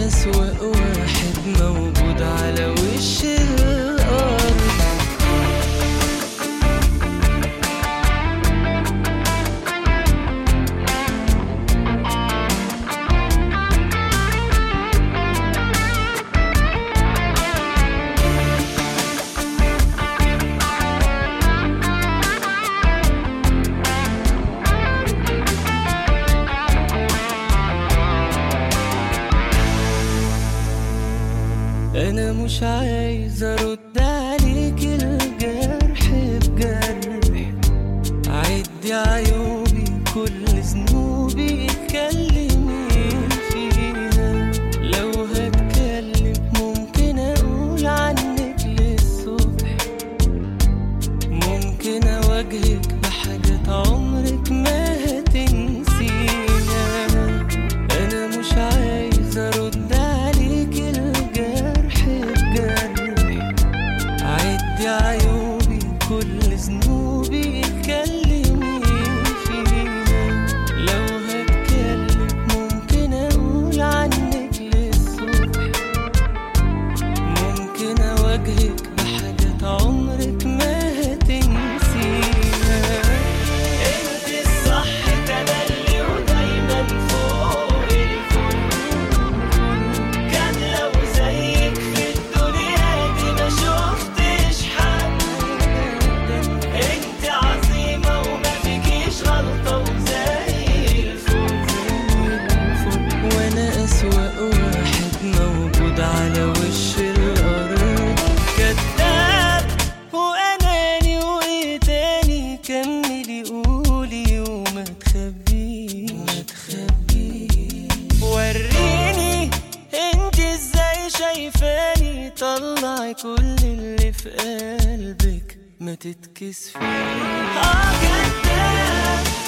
وانا اسوأ واحد موجود على وش الارض انا مش عايز ارد عليك الجرح بجرح عدي عيوبي كل ذنوبي اتكلمي فيها لو هتكلم ممكن اقول عنك للصبح ممكن اواجهك بحاجات عمرك ما هتنسيها انا مش عايز ارد عليك الجرح بجرح عدي عيوبي كل ذنوبي اتكلمي فيها لو هتكلم ممكن اقول عنك للصبح ممكن اواجهك بحاجات عمرك ما هتنسيها انت الصح تملي ودايما فوق الكل كان لو زيك في الدنيا دي ما شفتش حد انت عظيمة وما فيكيش غلطة وزي الفل وانا اسوأ واحد موجود على وش الارض كذاب واناني وايه تاني كملي قولي وما تخبيش ما تخبيش وريني انت ازاي شايفاني طلعي كل اللي في قلبك ما تتكسفيش اه كذاب